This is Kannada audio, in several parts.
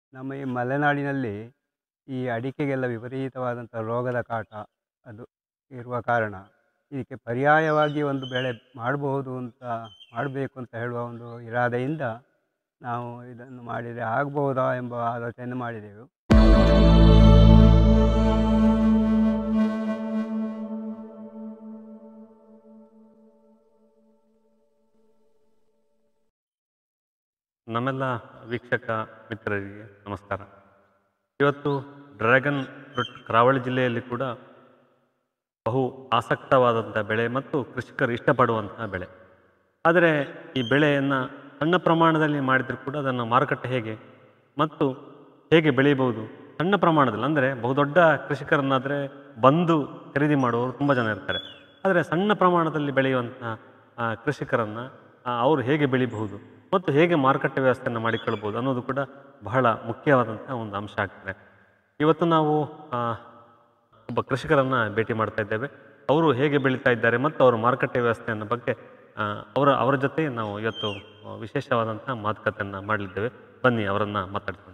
ನಮ್ಮ ಈ ಮಲೆನಾಡಿನಲ್ಲಿ ಈ ಅಡಿಕೆಗೆಲ್ಲ ವಿಪರೀತವಾದಂಥ ರೋಗದ ಕಾಟ ಅದು ಇರುವ ಕಾರಣ ಇದಕ್ಕೆ ಪರ್ಯಾಯವಾಗಿ ಒಂದು ಬೆಳೆ ಮಾಡಬಹುದು ಅಂತ ಮಾಡಬೇಕು ಅಂತ ಹೇಳುವ ಒಂದು ಇರಾದೆಯಿಂದ ನಾವು ಇದನ್ನು ಮಾಡಿದರೆ ಆಗ್ಬೋದಾ ಎಂಬ ಆಲೋಚನೆ ಮಾಡಿದೆವು ನಮ್ಮೆಲ್ಲ ವೀಕ್ಷಕ ಮಿತ್ರರಿಗೆ ನಮಸ್ಕಾರ ಇವತ್ತು ಡ್ರ್ಯಾಗನ್ ಫ್ರೂಟ್ ಕರಾವಳಿ ಜಿಲ್ಲೆಯಲ್ಲಿ ಕೂಡ ಬಹು ಆಸಕ್ತವಾದಂಥ ಬೆಳೆ ಮತ್ತು ಕೃಷಿಕರು ಇಷ್ಟಪಡುವಂತಹ ಬೆಳೆ ಆದರೆ ಈ ಬೆಳೆಯನ್ನು ಸಣ್ಣ ಪ್ರಮಾಣದಲ್ಲಿ ಮಾಡಿದರೂ ಕೂಡ ಅದನ್ನು ಮಾರುಕಟ್ಟೆ ಹೇಗೆ ಮತ್ತು ಹೇಗೆ ಬೆಳೀಬೋದು ಸಣ್ಣ ಪ್ರಮಾಣದಲ್ಲಿ ಅಂದರೆ ಬಹುದೊಡ್ಡ ಕೃಷಿಕರನ್ನಾದರೆ ಬಂದು ಖರೀದಿ ಮಾಡುವವರು ತುಂಬ ಜನ ಇರ್ತಾರೆ ಆದರೆ ಸಣ್ಣ ಪ್ರಮಾಣದಲ್ಲಿ ಬೆಳೆಯುವಂತಹ ಆ, ಕೃಷಿಕರನ್ನು ಆ, ಅವರು ಹೇಗೆ ಬೆಳಿಬಹುದು ಮತ್ತು ಹೇಗೆ ಮಾರುಕಟ್ಟೆ ವ್ಯವಸ್ಥೆಯನ್ನು ಮಾಡಿಕೊಳ್ಬೋದು ಅನ್ನೋದು ಕೂಡ ಬಹಳ ಮುಖ್ಯವಾದಂತಹ ಒಂದು ಅಂಶ ಆಗ್ತದೆ ಇವತ್ತು ನಾವು ಆ, ಒಬ್ಬ ಕೃಷಿಕರನ್ನು ಭೇಟಿ ಮಾಡ್ತಾ ಇದ್ದೇವೆ ಅವರು ಹೇಗೆ ಬೆಳೀತಾ ಇದ್ದಾರೆ ಮತ್ತು ಅವರ ಮಾರುಕಟ್ಟೆ ವ್ಯವಸ್ಥೆಯನ್ನು ಬಗ್ಗೆ ಆ, ಅವರ ಅವರ ಜೊತೆ ನಾವು ಇವತ್ತು ಆ, ವಿಶೇಷವಾದಂತಹ ಮಾತುಕತೆಯನ್ನು ಮಾಡಲಿದ್ದೇವೆ ಬನ್ನಿ ಅವರನ್ನು ಮಾತಾಡ್ಕೊಂಡು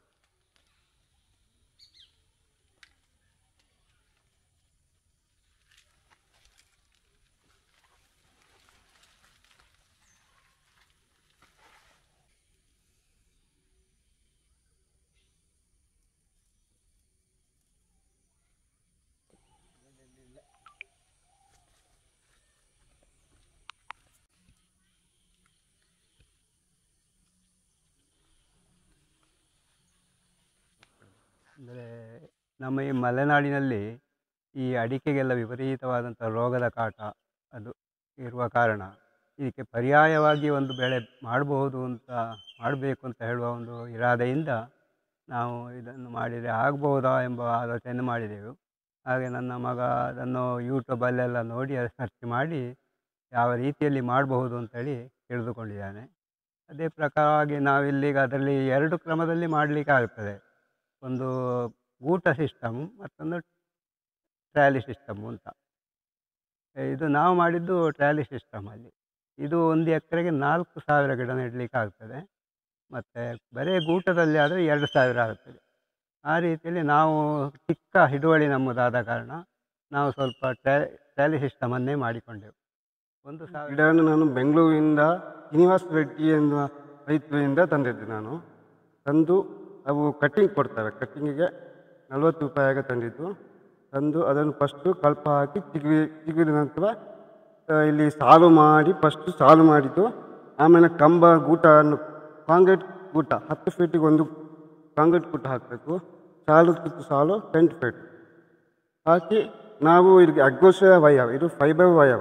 ಅಂದರೆ ನಮ್ಮ ಈ ಮಲೆನಾಡಿನಲ್ಲಿ ಈ ಅಡಿಕೆಗೆಲ್ಲ ವಿಪರೀತವಾದಂಥ ರೋಗದ ಕಾಟ ಅದು ಇರುವ ಕಾರಣ ಇದಕ್ಕೆ ಪರ್ಯಾಯವಾಗಿ ಒಂದು ಬೆಳೆ ಮಾಡಬಹುದು ಅಂತ ಮಾಡಬೇಕು ಅಂತ ಹೇಳುವ ಒಂದು ಇರಾದೆಯಿಂದ ನಾವು ಇದನ್ನು ಮಾಡಿದರೆ ಆಗ್ಬೋದಾ ಎಂಬ ಆಲೋಚನೆ ಮಾಡಿದೆವು ಹಾಗೆ ನನ್ನ ಮಗ ಅದನ್ನು ಯೂಟ್ಯೂಬಲ್ಲೆಲ್ಲ ನೋಡಿ ಸರ್ಚ್ ಮಾಡಿ ಯಾವ ರೀತಿಯಲ್ಲಿ ಮಾಡಬಹುದು ಅಂತೇಳಿ ತಿಳಿದುಕೊಂಡಿದ್ದಾನೆ ಅದೇ ಪ್ರಕಾರವಾಗಿ ನಾವಿಲ್ಲಿಗ ಅದರಲ್ಲಿ ಎರಡು ಕ್ರಮದಲ್ಲಿ ಮಾಡಲಿಕ್ಕೆ ಆಗ್ತದೆ ಒಂದು ಗೂಟ ಸಿಸ್ಟಮ್ ಮತ್ತೊಂದು ಟ್ರ್ಯಾಲಿ ಸಿಸ್ಟಮು ಅಂತ ಇದು ನಾವು ಮಾಡಿದ್ದು ಟ್ರ್ಯಾಲಿ ಸಿಸ್ಟಮಲ್ಲಿ ಇದು ಒಂದು ಎಕರೆಗೆ ನಾಲ್ಕು ಸಾವಿರ ಗಿಡ ನೆಡಲಿಕ್ಕೆ ಆಗ್ತದೆ ಮತ್ತು ಬರೀ ಗೂಟದಲ್ಲಿ ಆದರೆ ಎರಡು ಸಾವಿರ ಆಗ್ತದೆ ಆ ರೀತಿಯಲ್ಲಿ ನಾವು ಚಿಕ್ಕ ಹಿಡುವಳಿ ನಮ್ಮದಾದ ಕಾರಣ ನಾವು ಸ್ವಲ್ಪ ಟ್ರ್ಯಾ ಟ್ರ್ಯಾಲಿ ಸಿಸ್ಟಮನ್ನೇ ಮಾಡಿಕೊಂಡೆವು ಒಂದು ಸಾವಿರ ಗಿಡವನ್ನು ನಾನು ಬೆಂಗಳೂರಿನಿಂದ ಶ್ರೀನಿವಾಸ ರೆಡ್ಡಿ ಎನ್ನುವ ರೈತರಿಂದ ತಂದಿದ್ದೆ ನಾನು ತಂದು ಅವು ಕಟ್ಟಿಂಗ್ ಕೊಡ್ತವೆ ಕಟ್ಟಿಂಗಿಗೆ ನಲ್ವತ್ತು ರೂಪಾಯಿಗೆ ತಂದಿದ್ದು ತಂದು ಅದನ್ನು ಫಸ್ಟು ಕಲ್ಪ ಹಾಕಿ ಚಿಗುರಿ ಚಿಗುರಿದ ನಂತರ ಆ, ಇಲ್ಲಿ ಸಾಲು ಮಾಡಿ ಫಸ್ಟು ಸಾಲು ಮಾಡಿದ್ದು ಆಮೇಲೆ ಕಂಬ ಗೂಟವನ್ನು ಕಾಂಕ್ರೀಟ್ ಗೂಟ ಹತ್ತು ಫೀಟಿಗೆ ಒಂದು ಕಾಂಕ್ರೀಟ್ ಗೂಟ ಹಾಕಬೇಕು ಸಾಲು ಕಿತ್ತು ಸಾಲು ಟೆಂಟ್ ಫೀಟ್ ಹಾಕಿ ನಾವು ಇದಕ್ಕೆ ಅಗ್ಗೋಶ ವಯವ ಇದು ಫೈಬರ್ ವಯವ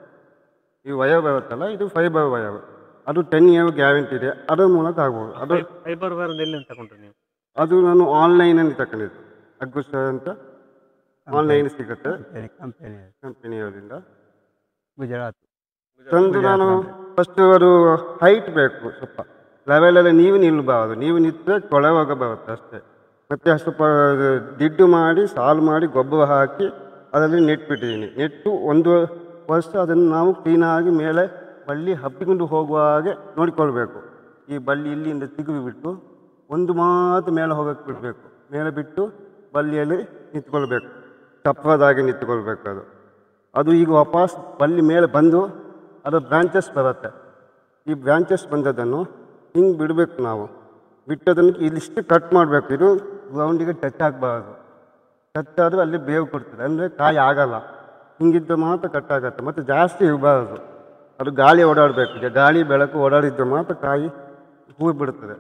ಈ ವಯವ ಬರುತ್ತಲ್ಲ ಇದು ಫೈಬರ್ ವಯವ ಅದು ಟೆನ್ ಇಯರ್ ಗ್ಯಾರಂಟಿ ಇದೆ ಅದರ ಮೂಲಕ ಆಗ್ಬೋದು ಅದು ಫೈಬರ್ ವೇರ್ ಎಲ್ಲಿ ತಗೊಂಡ್ರಿ ನೀವು ಅದು ನಾನು ಆನ್ಲೈನಲ್ಲಿ ತಗೊಂಡಿದ್ದು ಅಗ್ಗುಶ ಅಂತ ಆನ್ಲೈನ್ ಸಿಗುತ್ತೆ ಕಂಪೆನಿ ಕಂಪೆನಿ ಕಂಪನಿಯವರಿಂದ ಗುಜರಾತ್ ತಂದು ನಾನು ಫಸ್ಟ್ ಅದು ಹೈಟ್ ಬೇಕು ಸ್ವಲ್ಪ ಲೆವೆಲಲ್ಲಿ ನೀವು ನಿಲ್ಲಬಾರದು ನೀವು ನಿಂತರೆ ಕೊಳೆವಾಗ ಬರುತ್ತೆ ಅಷ್ಟೇ ಮತ್ತು ಸ್ವಲ್ಪ ಅದು ದಿಡ್ಡು ಮಾಡಿ ಸಾಲು ಮಾಡಿ ಗೊಬ್ಬರ ಹಾಕಿ ಅದರಲ್ಲಿ ನೆಟ್ಬಿಟ್ಟಿದ್ದೀನಿ ನೆಟ್ಟು ಒಂದು ವರ್ಷ ಅದನ್ನು ನಾವು ಕ್ಲೀನಾಗಿ ಮೇಲೆ ಬಳ್ಳಿ ಹಬ್ಬಿಕೊಂಡು ಹೋಗುವ ಹಾಗೆ ನೋಡಿಕೊಳ್ಬೇಕು ಈ ಬಳ್ಳಿ ಇಲ್ಲಿಂದ ತೆಗೆದು ಬಿಟ್ಟು ಒಂದು ಮಾತು ಮೇಲೆ ಹೋಗಕ್ಕೆ ಬಿಡಬೇಕು ಮೇಲೆ ಬಿಟ್ಟು ಬಳ್ಳಿಯಲ್ಲಿ ನಿಂತ್ಕೊಳ್ಬೇಕು ಚಪ್ಪದಾಗಿ ನಿಂತ್ಕೊಳ್ಬೇಕು ಅದು ಅದು ಈಗ ವಾಪಸ್ ಬಳ್ಳಿ ಮೇಲೆ ಬಂದು ಅದು ಬ್ರಾಂಚಸ್ ಬರುತ್ತೆ ಈ ಬ್ರಾಂಚಸ್ ಬಂದದನ್ನು ಹಿಂಗೆ ಬಿಡಬೇಕು ನಾವು ಬಿಟ್ಟದನ್ನು ಇಲ್ಲಿಷ್ಟು ಕಟ್ ಮಾಡಬೇಕು ಇದು ಗ್ರೌಂಡಿಗೆ ಟಚ್ ಆಗಬಾರ್ದು ಟಚ್ ಆದರೆ ಅಲ್ಲಿ ಬೇವು ಕೊಡ್ತದೆ ಅಂದರೆ ಕಾಯಿ ಆಗಲ್ಲ ಹಿಂಗಿದ್ದ ಮಾತ್ರ ಕಟ್ ಆಗುತ್ತೆ ಮತ್ತು ಜಾಸ್ತಿ ಇರಬಾರ್ದು ಅದು ಗಾಳಿ ಓಡಾಡಬೇಕು ಈಗ ಗಾಳಿ ಬೆಳಕು ಓಡಾಡಿದ್ರೆ ಮಾತ್ರ ಕಾಯಿ ಹೂ ಬಿಡುತ್ತದೆ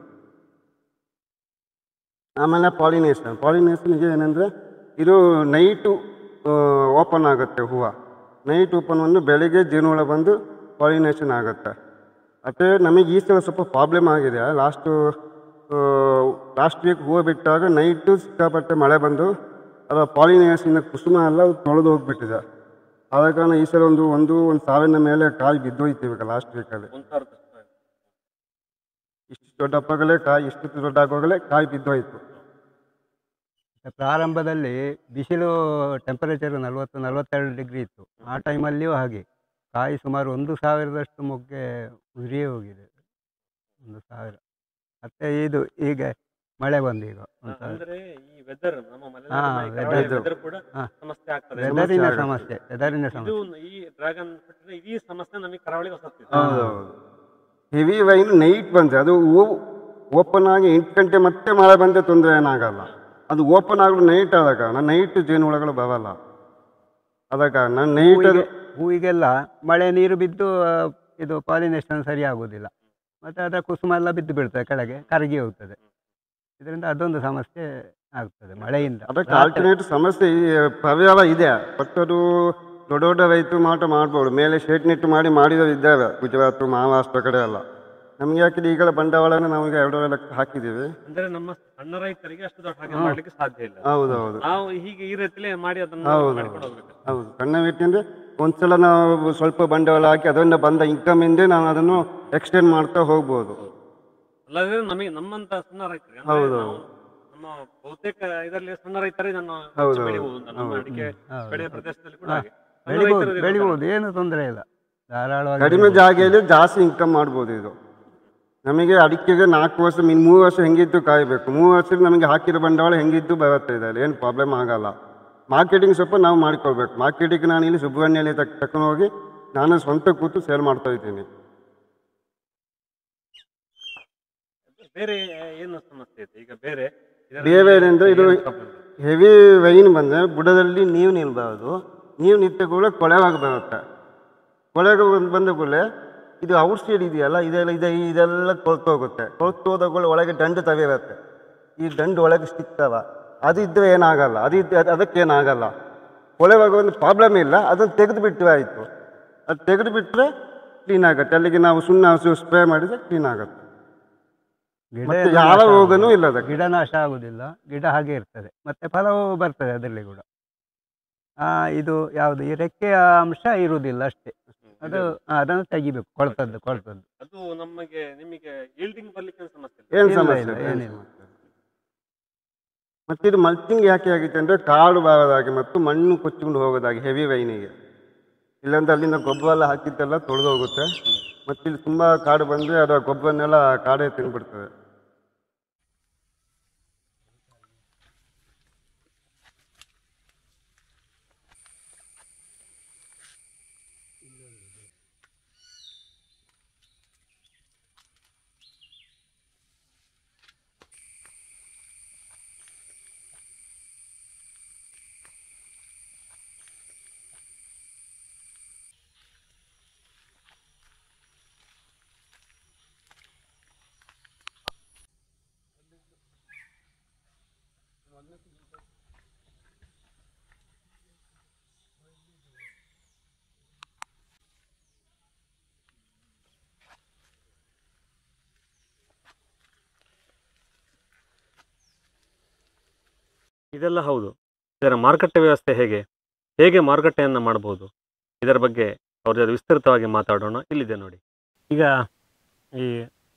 ಆಮೇಲೆ ಪಾಲಿನೇಷನ್ ಪಾಲಿನೇಷನ್ಗೆ ಏನಂದರೆ ಇದು ನೈಟು ಓಪನ್ ಆಗುತ್ತೆ ಹೂವು ನೈಟ್ ಓಪನ್ ಒಂದು ಬೆಳಿಗ್ಗೆ ಜೇನುಹುಳ ಬಂದು ಪಾಲಿನೇಷನ್ ಆಗುತ್ತೆ ಮತ್ತು ನಮಗೆ ಈ ಸಲ ಸ್ವಲ್ಪ ಪ್ರಾಬ್ಲಮ್ ಆಗಿದೆ ಲಾಸ್ಟು ಲಾಸ್ಟ್ ವೀಕ್ ಹೂವು ಬಿಟ್ಟಾಗ ನೈಟು ಸಿಕ್ಕಾಪಟ್ಟೆ ಮಳೆ ಬಂದು ಅದರ ಪಾಲಿನೇಷನ್ ಕುಸುಮ ಎಲ್ಲ ತೊಳೆದು ಹೋಗ್ಬಿಟ್ಟಿದೆ ಆದ ಕಾರಣ ಈ ಸಲ ಒಂದು ಒಂದು ಒಂದು ಸಾವಿರ ಮೇಲೆ ಕಾಯಿ ಬಿದ್ದೋಯ್ತು ಇವಾಗ ಲಾಸ್ಟ್ ವೀಕಲ್ಲಿ ಇಷ್ಟು ದೊಡ್ಡಪ್ಪಾಗಲೇ ಕಾಯಿ ಇಷ್ಟು ದೊಡ್ಡ ಆಗೋಗಲೇ ಕಾಯಿ ಬಿದ್ದೋಯ್ತು ಪ್ರಾರಂಭದಲ್ಲಿ ಬಿಸಿಲು ಟೆಂಪರೇಚರ್ ನಲವತ್ತು ನಲವತ್ತೆರಡು ಡಿಗ್ರಿ ಇತ್ತು ಆ ಟೈಮಲ್ಲಿಯೂ ಹಾಗೆ ಕಾಯಿ ಸುಮಾರು ಒಂದು ಸಾವಿರದಷ್ಟು ಮೊಗ್ಗೆ ಉರಿಯೇ ಹೋಗಿದೆ ಒಂದು ಸಾವಿರ ಮತ್ತು ಇದು ಈಗ ಮಳೆ ಬಂದು ಈಗ ಒಂದ್ಸಲ. ಅಂದ್ರೆ ಈ ವೆದರ್ ನಮ್ಮ ಹಾ, ಮಲೆನಾಡಿನ ಈ weather. ಕರಾವಳಿ weather ಕೂಡ ಹಾ. ಸಮಸ್ಯೆ ಆಗ್ತದೆ ವೆದರಿನ ಆಗುತ್ತೆ. ಸಮಸ್ಯೆ ವೆದರಿನ ಇದು ಸಮಸ್ಯೆ ಈ ಡ್ರ್ಯಾಗನ್ ಫ್ರೂಟ್ ಈ ಸಮಸ್ಯೆ ನಮಗೆ ಕರಾವಳಿಗೆ ಹೊಸತ್ತಿದೆ ಹೌದೌದು ಹೆವಿ ವೈನ್ ನೈಟ್ ಬಂದರೆ ಅದು ಓಪನ್ ಆಗಿ ಎಂಟು ಗಂಟೆ ಮತ್ತೆ ಮಳೆ ಬಂದರೆ ತೊಂದರೆ ಏನಾಗಲ್ಲ ಅದು ಓಪನ್ ಆಗಲು ನೈಟ್ ಆದ ಕಾರಣ ನೈಟ್ ಜೇನುಹುಳಗಳು ಬರಲ್ಲ ಆದ ಕಾರಣ ನೈಟ್ ಅದು ಹೂವಿಗೆ ಹೂವಿಗೆಲ್ಲ ಮಳೆ ನೀರು ಬಿದ್ದು ಆ, ಇದು ಪಾಲಿನೇಷನ್ ಸರಿ ಆಗುವುದಿಲ್ಲ ಮತ್ತು ಅದರ ಕುಸುಮ ಎಲ್ಲ ಬಿದ್ದು ಬೀಳ್ತದೆ ಕೆಳಗೆ ಕರಗಿ ಹೋಗ್ತದೆ ಇದರಿಂದ ಅದೊಂದು ಸಮಸ್ಯೆ ಆಗ್ತದೆ ಮಳೆಯಿಂದ ಅದಕ್ಕೆ ಆಲ್ಟರ್ನೇಟ್ ಸಮಸ್ಯೆ ಈ ಪರ್ಯಾಯ ಇದೆ ಬಟ್ ಅದು ದೊಡ್ಡ ದೊಡ್ಡ ರೈತರು ಮಾತ್ರ ಮಾಡ್ಬೋದು ಮೇಲೆ ಶೇಟ್ ನೆಟ್ ಮಾಡಿ ಮಾಡಿದವರು ಇದ್ದಾವೆ ಗುಜರಾತ್ ಮಹಾರಾಷ್ಟ್ರ ಕಡೆ ಎಲ್ಲ ನಮಗೆ ಯಾಕೆ ಈಗಲ ಬಂಡವಾಳನ ನಮಗೆ ಎರಡೂವರೆ ಲಕ್ಷ ಹಾಕಿದ್ದೀವಿ ಅಂದ್ರೆ ನಮ್ಮ ಸಣ್ಣ ರೈತರಿಗೆ ಅಷ್ಟು ದೊಡ್ಡ ಹಾಗೆ ಮಾಡ್ಲಿಕ್ಕೆ ಸಾಧ್ಯ ಇಲ್ಲ ಹೌದೌದು ನಾವು ಹೀಗೆ ಈ ರೀತಿಲಿ ಮಾಡಿ ಅದನ್ನ ಹೌದು. ಮಾಡ್ಕೊಂಡು ಹೋಗ್ಬೇಕು ಹೌದು ಸಣ್ಣ ವ್ಯಕ್ತಿ ಒಂದ್ಸಲ ನಾವು ಸ್ವಲ್ಪ ಬಂಡವಾಳ ಹಾಕಿ ಅದರಿಂದ ಬಂದ ಇನ್ಕಮ್ ಇಂದೇ ನಾವು ಅದನ್ನು ಎಕ್ಸ್ಟೆಂಡ್ ಮಾಡ್ತಾ ಹೋಗ್ಬೋದು ಅಲ್ಲದೆ ನಮಗೆ ನಮ್ಮಂತ ಸಣ್ಣ ರೈತರಿಗೆ ಅಂದ್ರೆ ಹೌದು. ನಾವು ನಮ್ಮ ಬಹುತೇಕ ಇದರಲ್ಲಿ ಸಣ್ಣ ರೈತರೇ ನಾನು ಹೌದು, ಬೆಳಿಬಹುದು ಅಂತ ನಮ್ಮ ಹೌದು. ಅಡಿಕೆ ಹೌದು. ಬೆಳೆಯ ಪ್ರದೇಶದಲ್ಲಿ ಕೂಡ ಹಾ. ಹಾಗೆ. ಸಣ್ಣ ಬೆಳಿಬೋದು ರೈತರು ಇರೋ ಬೆಳಿಬೋದು ಏನು ತೊಂದರೆ ಇಲ್ಲ ಧಾರಾಳವಾಗಿ ಕಡಿಮೆ ಬೆಳಿಬೋದು. ಜಾಗೆಯಲ್ಲಿ ಜಾಸ್ತಿ ಇನ್ಕಮ್ ಮಾಡ್ಬೋದು ಇದು ನಮಗೆ ಅಡಿಕೆಗೆ ನಾಲ್ಕು ವರ್ಷ ಮಿನ್ ಮೂರು ವರ್ಷ ಹೆಂಗಿದ್ದು ಕಾಯಬೇಕು ಮೂರು ವರ್ಷದಲ್ಲಿ ನಮಗೆ ಹಾಕಿರೋ ಬಂಡವಾಳ ಹೆಂಗಿದ್ದು ಬರುತ್ತೆ ಇದರಲ್ಲಿ ಏನು ಪ್ರಾಬ್ಲಮ್ ಆಗಲ್ಲ ಮಾರ್ಕೆಟಿಂಗ್ ಸ್ವಲ್ಪ ನಾವು ಮಾಡಿಕೊಳ್ಬೇಕು ಮಾರ್ಕೆಟಿಂಗ್ ನಾನು ಇಲ್ಲಿ ಸುಬ್ರಹ್ಮಣ್ಯಲ್ಲಿ ತಕ್ ತಕೊಂಡು ಹೋಗಿ ನಾನು ಸ್ವಂತ ಕೂತು ಸೇಲ್ ಮಾಡ್ತಾ ಇದ್ದೀನಿ ಬೇರೆ ಏನು ಸಮಸ್ಯೆ ಇದೆ ಈಗ ಬೇರೆ ಇದರಲ್ಲಿ ಬೇರೆ ಏನಂದ್ರೆ ಇದು ಏನು problem ಇದೆ? ಹೆವಿ ವೈನ್ ಬಂದರೆ ಬುಡದಲ್ಲಿ ನೀರು ನಿಲ್ಬಾರ್ದು ನೀರು ನಿಂತ ಕೂಡ ಕೊಳೆವಾಗಿ ಬರುತ್ತೆ ಕೊಳೆಗೆ ಬಂದ್- ಬಂದ ಕೂಡಲೇ ಇದು ಔಟ್ ಸೈಡ್ ಇದೆಯಲ್ಲ ಇದೆಲ್ಲ ಇದೆ ಇದೆಲ್ಲ ಕೊಳ್ತು ಹೋಗುತ್ತೆ ಕೊಳ್ತು ಹೋದ ಕೂಡಲೇ ಒಳಗೆ ದಂಡು ತವಿರುತ್ತೆ ಈ ದಂಡು ಒಳಗೆ ಸಿಗ್ತವ ಅದು ಇದ್ದರೆ ಏನಾಗಲ್ಲ ಅದು ಇದ್ದ ಅದು ಅದಕ್ಕೇನಾಗಲ್ಲ ಕೊಳೆವಾಗ ಒಂದು ಪ್ರಾಬ್ಲಮ್ ಇಲ್ಲ ಅದನ್ನು ತೆಗೆದು ಬಿಟ್ಟರೆ ಆಯಿತು ಅದು ತೆಗೆದು ಬಿಟ್ಟರೆ ಕ್ಲೀನ್ ಆಗುತ್ತೆ ಅಲ್ಲಿಗೆ ನಾವು ಸುಣ್ಣ ಸ್ಪ್ರೇ ಮಾಡಿದರೆ ಕ್ಲೀನ್ ಆಗುತ್ತೆ ಗಿಡ ಮತ್ತೆ ಎಲ್ಲ ಯಾವ ನಾಶ ರೋಗನೂ ಆಗುದಿಲ್ಲ. ಇಲ್ಲ ಅದಕ್ಕೆ ಗಿಡ ನಾಶ ಆಗುದಿಲ್ಲ ಗಿಡ ಹಾಗೆ ಇರ್ತದೆ ಮತ್ತೆ ಫಲವೂ ಬರ್ತದೆ ಅದರಲ್ಲಿ ಕೂಡ ಆ, ಇದು ಯಾವುದು ಈ ರೆಕ್ಕೆಯ ಅಂಶ ಇರುವುದಿಲ್ಲ ಅಷ್ಟೇ ಅದು ಆ, ಅದನ್ನು ತೆಗಿಬೇಕು ಕೊಳ್ತದ್ದು ಕೊಳ್ತದ್ದು ಅದು ನಮಗೆ ನಿಮಗೆ ಈಲ್ಡಿಂಗ್ ಬರ್ಲಿಕ್ಕೆ ಏನು ಸಮಸ್ಯೆ ಇಲ್ಲ ಏನು ಇಲ್ಲ, ಸಮಸ್ಯೆ ಇಲ್ಲ, ಇಲ್ಲ, ಏನು ಏನಿಲ್ಲ. ಸಮಸ್ಯೆ ಇಲ್ಲ. ಮತ್ತೆ ಇದು ಮಲ್ಚಿಂಗ್ ಯಾಕೆ ಆಗಿತ್ತು ಅಂದರೆ ಕಾಡು ಬಾರದಾಗಿ ಮತ್ತು ಮಣ್ಣು ಕೊಚ್ಚಿಕೊಂಡು ಹೋಗೋದಾಗಿ ಹೆವಿ ವೈನಿಗೆ ಇಲ್ಲಾಂದ್ರೆ ಅಲ್ಲಿಂದ ಗೊಬ್ಬರ ಎಲ್ಲ ಹಾಕಿದ್ದೆಲ್ಲ ತೊಳೆದು ಹೋಗುತ್ತೆ ಮತ್ತೆ ಇಲ್ಲಿ ತುಂಬ ಕಾಡು ಬಂದರೆ ಅದು ಗೊಬ್ಬರನ್ನೆಲ್ಲ ಕಾಡೇ ತಿಂದ್ಬಿಡ್ತದೆ ಇದೆಲ್ಲ ಹೌದು ಇದರ ಮಾರುಕಟ್ಟೆ ವ್ಯವಸ್ಥೆ ಹೇಗೆ ಹೇಗೆ ಮಾರುಕಟ್ಟೆಯನ್ನು ಮಾಡಬಹುದು ಇದರ ಬಗ್ಗೆ ಅವ್ರ ಜೊತೆ ವಿಸ್ತೃತವಾಗಿ ಮಾತಾಡೋಣ ಇಲ್ಲಿದೆ ನೋಡಿ ಈಗ ಈ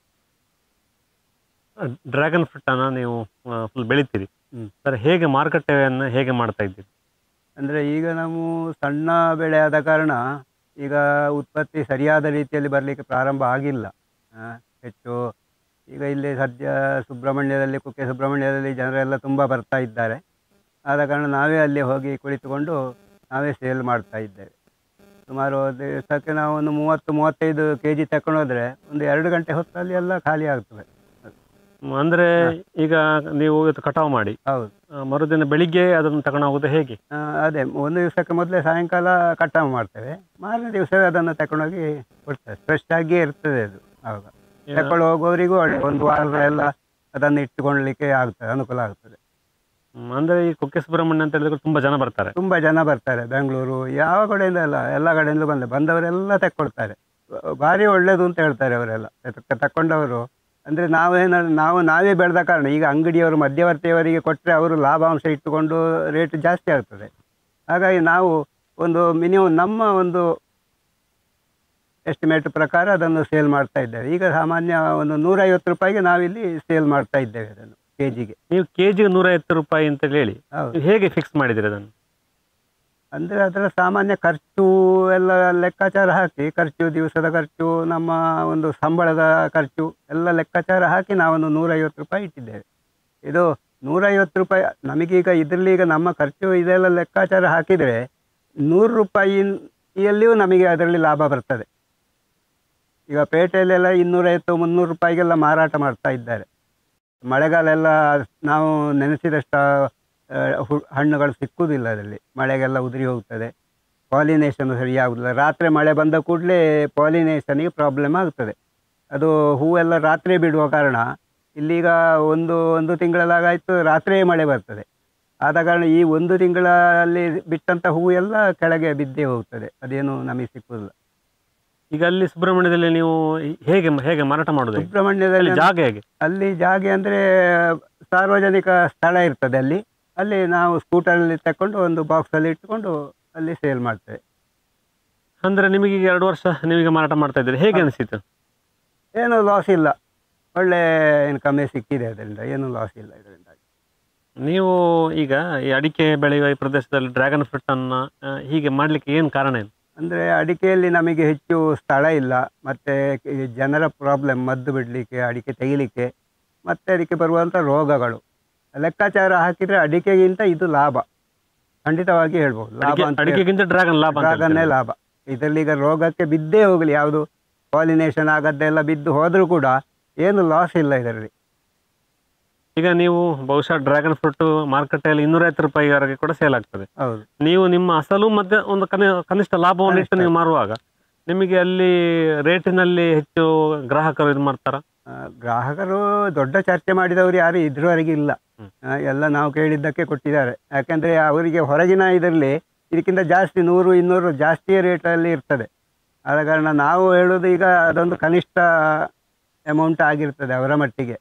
ಡ್ರ್ಯಾಗನ್ ಫ್ರೂಟನ್ನು ನೀವು ಫುಲ್ ಬೆಳಿತೀರಿ ಹ್ಮ್. ಸರ್ ಹೇಗೆ ಮಾರುಕಟ್ಟೆಯನ್ನು ಹೇಗೆ ಮಾಡ್ತಾ ಇದ್ದೀರಿ ಅಂದರೆ ಈಗ ನಾವು ಸಣ್ಣ ಬೆಳೆ ಆದ ಕಾರಣ ಈಗ ಉತ್ಪತ್ತಿ ಸರಿಯಾದ ರೀತಿಯಲ್ಲಿ ಬರಲಿಕ್ಕೆ ಪ್ರಾರಂಭ ಆಗಿಲ್ಲ ಆ, ಹೆಚ್ಚು ಈಗ ಇಲ್ಲಿ ಸದ್ಯ ಸುಬ್ರಹ್ಮಣ್ಯದಲ್ಲಿ ಕುಕ್ಕೆ ಸುಬ್ರಹ್ಮಣ್ಯದಲ್ಲಿ ಜನರೆಲ್ಲ ತುಂಬ ಬರ್ತಾ ಇದ್ದಾರೆ ಆದ ಕಾರಣ ನಾವೇ ಅಲ್ಲಿ ಹೋಗಿ ಕುಳಿತುಕೊಂಡು ನಾವೇ ಸೇಲ್ ಮಾಡ್ತಾ ಇದ್ದೇವೆ ಸುಮಾರು ದಿವಸಕ್ಕೆ ನಾವು ಒಂದು ಮೂವತ್ತು ಮೂವತ್ತೈದು ಕೆ ಜಿ ತಗೊಂಡೋದ್ರೆ ಒಂದು ಎರಡು ಗಂಟೆ ಹೊತ್ತಲ್ಲಿ ಎಲ್ಲ ಖಾಲಿ ಆಗ್ತದೆ ಮ್, ಅಂದ್ರೆ ಈಗ ನೀವು ಇವತ್ತು ಕಟಾವು ಮಾಡಿ ಹೌದು ಆ, ಮರುದಿನ ಬೆಳಿಗ್ಗೆ ಅದನ್ನು ತಗೊಂಡು ಹೋಗೋದು ಹೇಗೆ ಆ, ಅದೇ ಒಂದು ದಿವಸಕ್ಕೆ ಮೊದಲೇ ಸಾಯಂಕಾಲ ಕಟಾವು ಮಾಡ್ತೇವೆ ಮಾರನೇ ದಿವಸವೇ ಅದನ್ನು ತಗೊಂಡೋಗಿ ಕೊಡ್ತೇವೆ ಫ್ರೆಶ್ ಆಗಿಯೇ ಇರ್ತದೆ ಅದು ಆವಾಗ ತಕೊಂಡು ಹೋಗೋರಿಗೂ ಒಳ್ಳೆ ಒಂದು ವಾರ ಎಲ್ಲ ಅದನ್ನು ಇಟ್ಟುಕೊಳ್ಳಲಿಕ್ಕೆ ಆಗ್ತದೆ ಅನುಕೂಲ ಆಗ್ತದೆ ಮ್, ಅಂದ್ರೆ ಈ ಕುಕ್ಕೆ ಸುಬ್ರಹ್ಮಣ್ಯ ಅಂತ ಹೇಳಿದ್ರೆ ತುಂಬಾ ಜನ ಬರ್ತಾರೆ ತುಂಬ ಜನ ಬರ್ತಾರೆ ಬೆಂಗಳೂರು ಯಾವ ಕಡೆಯಿಂದ ಅಲ್ಲ ಎಲ್ಲ ಕಡೆಯಿಂದ ಬಂದ ಬಂದವರೆಲ್ಲ ತಕ್ಕೊಳ್ತಾರೆ ಭಾರಿ ಒಳ್ಳೇದು ಅಂತ ಹೇಳ್ತಾರೆ ಅವರೆಲ್ಲ ತಕ್ಕ- ತಕ್ಕೊಂಡವರು ಅಂದರೆ ನಾವೇನ ನಾವು ನಾವೇ ಬೆಳೆದ ಕಾರಣ ಈಗ ಅಂಗಡಿಯವರು ಮಧ್ಯವರ್ತಿಯವರಿಗೆ ಕೊಟ್ಟರೆ ಅವರು ಲಾಭಾಂಶ ಇಟ್ಟುಕೊಂಡು ರೇಟ್ ಜಾಸ್ತಿ ಆಗ್ತದೆ ಹಾಗಾಗಿ ನಾವು ಒಂದು ಮಿನಿಮಮ್ ನಮ್ಮ ಒಂದು ಎಸ್ಟಿಮೇಟ್ ಪ್ರಕಾರ ಅದನ್ನು ಸೇಲ್ ಮಾಡ್ತಾ ಇದ್ದೇವೆ ಈಗ ಸಾಮಾನ್ಯ ಒಂದು ನೂರೈವತ್ತು ರೂಪಾಯಿಗೆ ನಾವಿಲ್ಲಿ ಸೇಲ್ ಮಾಡ್ತಾ ಇದ್ದೇವೆ ಅದನ್ನು ಕೆ ಜಿಗೆ ನೀವು ಕೆಜಿಗೆ ನೂರೈವತ್ತು ರೂಪಾಯಿ ಅಂತ ಹೇಳಿ ಹೌದು ನೀವು ಹೇಗೆ ಫಿಕ್ಸ್ ಮಾಡಿದಿರಿ ಅದನ್ನು ಅಂದರೆ ಅದರ ಸಾಮಾನ್ಯ ಖರ್ಚು ಎಲ್ಲ ಲೆಕ್ಕಾಚಾರ ಹಾಕಿ ಖರ್ಚು ದಿವಸದ ಖರ್ಚು ನಮ್ಮ ಒಂದು ಸಂಬಳದ ಖರ್ಚು ಎಲ್ಲ ಲೆಕ್ಕಾಚಾರ ಹಾಕಿ ನಾವೊಂದು ನೂರೈವತ್ತು ರೂಪಾಯಿ ಇಟ್ಟಿದ್ದೇವೆ ಇದು ನೂರೈವತ್ತು ರೂಪಾಯಿ ನಮಗೀಗ ಇದರಲ್ಲಿ ಈಗ ನಮ್ಮ ಖರ್ಚು ಇದೆಲ್ಲ ಲೆಕ್ಕಾಚಾರ ಹಾಕಿದರೆ ನೂರು ರೂಪಾಯಿಯಲ್ಲಿಯೂ ನಮಗೆ ಅದರಲ್ಲಿ ಲಾಭ ಬರ್ತದೆ ಈಗ ಪೇಟೆಯಲ್ಲೆಲ್ಲ ಇನ್ನೂರೈವತ್ತು ಮುನ್ನೂರು ರೂಪಾಯಿಗೆಲ್ಲ ಮಾರಾಟ ಮಾಡ್ತಾ ಇದ್ದಾರೆ ಮಳೆಗಾಲ ಎಲ್ಲ ನಾವು ನೆನೆಸಿದಷ್ಟು ಆ, ಹು- ಹಣ್ಣುಗಳು ಸಿಕ್ಕುವುದಿಲ್ಲ ಅದರಲ್ಲಿ ಮಳೆಗೆಲ್ಲ ಉದುರಿ ಹೋಗ್ತದೆ ಪಾಲಿನೇಷನ್ ಸರಿಯಾಗುವುದಿಲ್ಲ ರಾತ್ರಿ ಮಳೆ ಬಂದ ಕೂಡಲೇ ಪಾಲಿನೇಷನಿಗೆ ಪ್ರಾಬ್ಲಮ್ ಆಗ್ತದೆ ಅದು ಹೂವೆಲ್ಲ ರಾತ್ರಿ ಬಿಡುವ ಕಾರಣ ಇಲ್ಲೀಗ ಒಂದು ಒಂದು ತಿಂಗಳಾಗಾಯಿತು ರಾತ್ರಿಯೇ ಮಳೆ ಬರ್ತದೆ ಆದ ಕಾರಣ ಈ ಒಂದು ತಿಂಗಳಲ್ಲಿ ಬಿಟ್ಟಂಥ ಹೂವು ಎಲ್ಲ ಕೆಳಗೆ ಬಿದ್ದೇ ಹೋಗ್ತದೆ ಅದೇನು ನಮಗೆ ಸಿಕ್ಕುವುದಿಲ್ಲ ಈಗ ಅಲ್ಲಿ ಸುಬ್ರಹ್ಮಣ್ಯದಲ್ಲಿ ನೀವು ಹೇಗೆ ಹೇಗೆ ಮಾರಾಟ ಮಾಡೋದು ಹೇಗೆ? ಸುಬ್ರಹ್ಮಣ್ಯದಲ್ಲಿ ಅಲ್ಲಿ ಜಾಗ ಹೇಗೆ ಅಲ್ಲಿ ಜಾಗೆ ಅಂದರೆ ಸಾರ್ವಜನಿಕ ಸ್ಥಳ ಇರ್ತದೆ ಅಲ್ಲಿ ಅಲ್ಲಿ ನಾವು ಸ್ಕೂಟರಲ್ಲಿ ತಕೊಂಡು ಒಂದು ಬಾಕ್ಸಲ್ಲಿ ಇಟ್ಕೊಂಡು ಅಲ್ಲಿ ಸೇಲ್ ಮಾಡ್ತೇವೆ ಅಂದ್ರೆ ನಿಮಗೆ ಈಗ ಎರಡು ವರ್ಷ ನೀವೀಗ ಮಾರಾಟ ಮಾಡ್ತಾ ಇದ್ದೀರಿ ಹೇಗೆ ಅನಿಸಿತು ಏನೂ ಲಾಸ್ ಇಲ್ಲ ಒಳ್ಳೆ ಇನ್ಕಮೇ ಸಿಕ್ಕಿದೆ ಅದರಿಂದ ಏನೂ ಲಾಸ್ ಇಲ್ಲ ಇದರಿಂದ ನೀವು ಈಗ ಈ ಅಡಿಕೆ ಬೆಳೆಯುವ ಈ ಪ್ರದೇಶದಲ್ಲಿ ಡ್ರ್ಯಾಗನ್ ಫ್ರೂಟ್ ಅನ್ನ ಆ, ಹೀಗೆ ಮಾಡ್ಲಿಕ್ಕೆ ಏನು ಕಾರಣ ಏನು ಅಂದರೆ ಅಡಿಕೆಯಲ್ಲಿ ನಮಗೆ ಹೆಚ್ಚು ಸ್ಥಳ ಇಲ್ಲ ಮತ್ತು ಜನರ ಪ್ರಾಬ್ಲಮ್ ಮದ್ದು ಬಿಡಲಿಕ್ಕೆ ಅಡಿಕೆ ತೆಗಿಲಿಕ್ಕೆ ಮತ್ತು ಅದಕ್ಕೆ ಬರುವಂಥ ರೋಗಗಳು ಲೆಕ್ಕಾಚಾರ ಹಾಕಿದರೆ ಅಡಿಕೆಗಿಂತ ಇದು ಲಾಭ ಖಂಡಿತವಾಗಿ ಹೇಳ್ಬೋದು ಲಾಭ ಅಡಿಕೆ- ಅಂತ ಅಡಿಕೆಗಿಂತ ಡ್ರ್ಯಾಗನ್ ಲಾಭ ಅಂತ ಡ್ರಾಗನ್ನೇ ಹೇಳ್ತೀರಾ? ಲಾಭ ಇದರಲ್ಲಿ ಈಗ ರೋಗಕ್ಕೆ ಬಿದ್ದೇ ಹೋಗಲಿ ಯಾವುದು ಪಾಲಿನೇಷನ್ ಆಗದ್ದೆಲ್ಲ ಬಿದ್ದು ಹೋದರೂ ಕೂಡ ಏನು ಲಾಸ್ ಇಲ್ಲ ಇದರಲ್ಲಿ ಈಗ ನೀವು ಬಹುಶಃ ಡ್ರ್ಯಾಗನ್ ಫ್ರೂಟ್ ಮಾರುಕಟ್ಟೆಯಲ್ಲಿ ಇನ್ನೂರೈವತ್ತು ರೂಪಾಯಿವರೆಗೆ ಕೂಡ ಸೇಲ್ ಆಗ್ತದೆ ಹೌದು ನೀವು ನಿಮ್ಮ ಅಸಲು ಮತ್ತೆ ಒಂದು ಕನಿ- ಕನಿಷ್ಠ ಲಾಭವನ್ನು ಇಟ್ಟು ಕನಿಷ್ಠ. ನೀವು ಮಾರುವಾಗ ನಿಮಗೆ ಅಲ್ಲಿ ರೇಟಿನಲ್ಲಿ ಹೆಚ್ಚು ಗ್ರಾಹಕರು ಇದು ಮಾಡ್ತಾರ ಆ, ಗ್ರಾಹಕರು ದೊಡ್ಡ ಚರ್ಚೆ ಮಾಡಿದವರು ಯಾರು ಇದುವರೆಗೆ ಇಲ್ಲ ಹ್ಮ್. ಆ, ಎಲ್ಲ ನಾವು ಕೇಳಿದ್ದಕ್ಕೆ ಕೊಟ್ಟಿದ್ದಾರೆ ಯಾಕೆಂದರೆ ಅವರಿಗೆ ಹೊರಗಿನ ಇದರಲ್ಲಿ ಇದಕ್ಕಿಂತ ಜಾಸ್ತಿ ನೂರು ಇನ್ನೂರು ಜಾಸ್ತಿಯೇ ರೇಟಲ್ಲಿ ಇರ್ತದೆ ಆದ ಕಾರಣ ನಾವು ಹೇಳೋದು ಈಗ ಅದೊಂದು ಕನಿಷ್ಠ ಅಮೌಂಟ್ ಆಗಿರ್ತದೆ ಅವರ ಮಟ್ಟಿಗೆ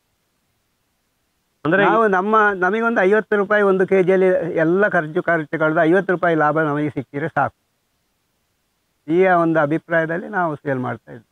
ಅಂದ್ರೆ ನಾವು ನಮ್ಮ ನಮಗೊಂದು ಐವತ್ತು ರೂಪಾಯಿ ಒಂದು ಕೆ ಜಿಯಲ್ಲಿ ಎಲ್ಲ ಖರ್ಚು ಖರ್ಚು ಕಳೆದು ಐವತ್ತು ರೂಪಾಯಿ ಲಾಭ ನಮಗೆ ಸಿಕ್ಕಿದ್ರೆ ಸಾಕು ಈ ಒಂದು ಅಭಿಪ್ರಾಯದಲ್ಲಿ ನಾವು ಸೇಲ್ ಮಾಡ್ತಾ ಇದ್ದೀವಿ